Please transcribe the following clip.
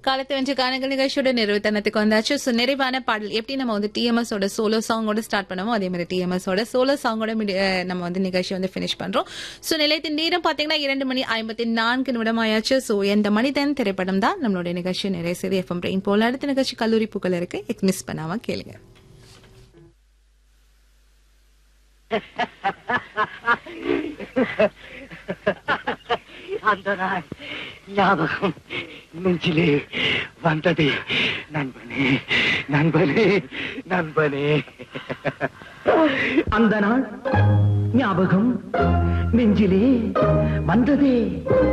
காலத்து வெஞ்ச கானங்கள் நிகழ்ச்சியோட நிறைவுத்தனத்துக்கு வந்தாச்சு ஸோ நிறைவான பாடல் எப்படி நம்ம வந்து டிஎம்எஸ் ஓட சோலோ சாங்கோட ஸ்டார்ட் பண்ணுவோம் அதே மாதிரி டிஎம்எஸ் ஓட சோலோ சாங்கோட நம்ம வந்து நிகழ்ச்சி வந்து ஃபினிஷ் பண்றோம் ஸோ நிலையத்தின் நேரம் பாத்தீங்கன்னா இரண்டு மணி ஐம்பத்தி நான்கு நிமிடம் ஆயாச்சு ஸோ எந்த மனிதன் திரைப்படம் தான் நம்மளுடைய நிகழ்ச்சி நிறைய செய்தி எஃப்எம் ரெயின் போல அடுத்த நிகழ்ச்சி கல்லூரி பூக்கள் இருக்கு மிஸ் பண்ணாம கேளுங்க அந்த நாள் ஞாபகம் நெஞ்சிலே வந்தது நண்பனே நண்பனே நண்பனே அந்த நாள் ஞாபகம் நெஞ்சிலே வந்ததே